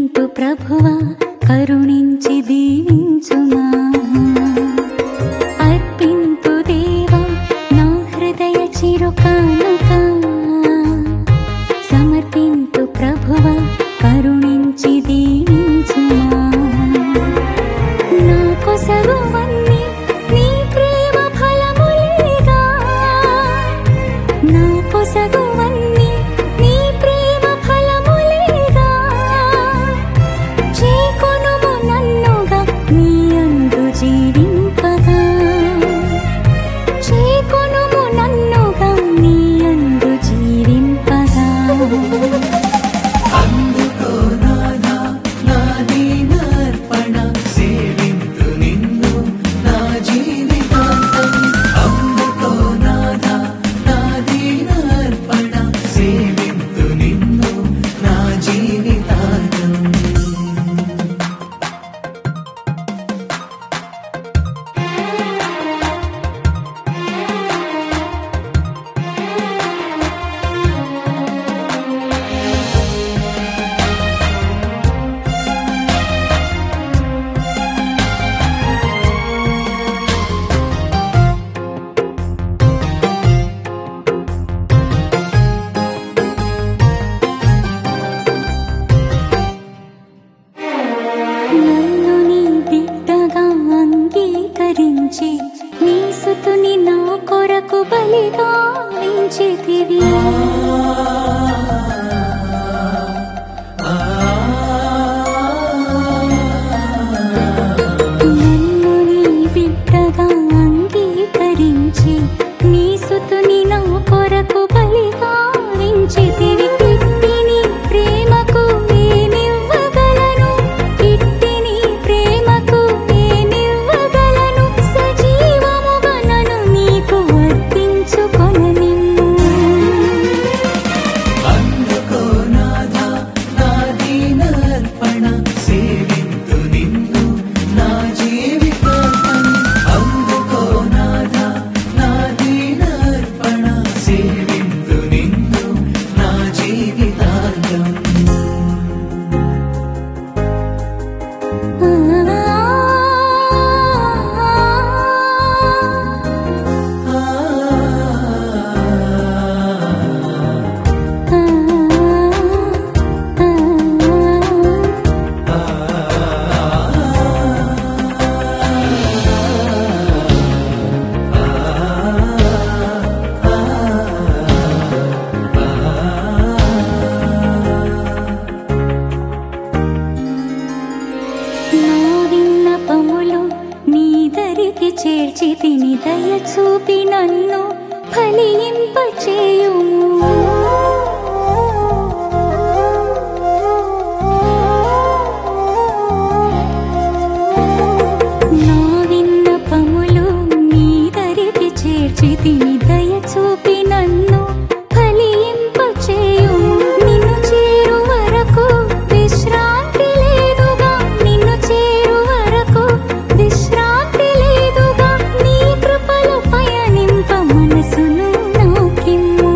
సమర్పింతు ప్రభువా కరుణించి దీవించుమా అర్పింతు దేవా నా హృదయ చిరుకానుక సమర్పింతు ప్రభువా కరుణించి దీవించుమా నా కొసరువన్నీ నీ ప్రేమ ఫలములేగా నా కొసరువన్నీ నీ ప్రేమ ఫలములేగా చేకొనుము నన్నుగా నీ అందు జీవింపగా చేకొనుము నన్నుగా నీ అందు జీవింపగా అందుకో నాదా నా దీనార్పణ సేవింతు నిన్ను నా జీవితాంతం అందుకో నాదా నా దీనార్పణ సేవింతు నిన్ను నా జీవితాంతం నన్ను నీ బిడ్డగా అంగీకరించి నీ సుతుని నా కొరకు బలిగా ఉంచితివి నన్ను నీ బిడ్డగా అంగీకరించి నీ సుతుని నా కొరకు బలిగా ఉంచితివి ఇట్టి నీ ప్రేమకు నేనివ్వగలను ఇట్టి నీ ప్రేమకు నేనివ్వగలను సజీవముగా నన్ను నీకు అర్పించుకొననిమ్ము అందుకో నాదా నా దీనార్పణ సేవింతు నిన్ను నా జీవితాంతం అందుకో నాదా నా దీనార్పణ సేవింతు నిన్ను నా జీవితాంతం నా విన్నపములు నీ దరికి చేర్చి తిని దయ చూపి నన్ను ఫలింపచేయుము నా విన్నపములు నీ దరికి చేర్చి తిని దయ చూపి నన్ను ఫలింపచేయుము నిన్ను చేరు వరకు విశ్రాంతి లేదుగా నిన్ను చేరు వరకు విశ్రాంతి లేదుగా నీ కృపలో పయనింప మనసును నాకిమ్ము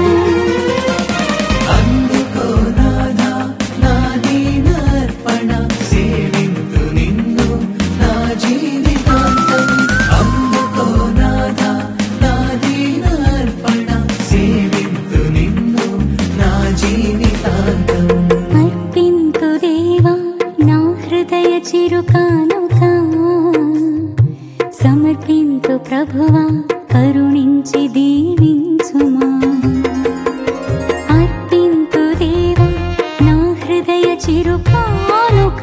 అందుకో నాదా నా దీనార్పణ సేవింతు నిన్ను నా జీవితాంతం అందుకో నాదా నా దీనార్పణ సేవింతు నిన్ను నా జీవితాంతం అర్పింతు దేవా నా హృదయ చిరుకానుక సమర్పింతు ప్రభువా కరుణించి దీవించుమా అర్పింతు దేవా నా హృదయ చిరుకానుక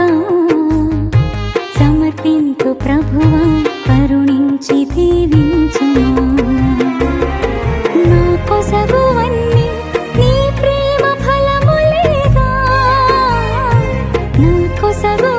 సమర్పింతు ప్రభువా కరుణించి దీవించుమా నా కొసగువన్నీ నీ ప్రేమ ఫలములేగా నా కొసగు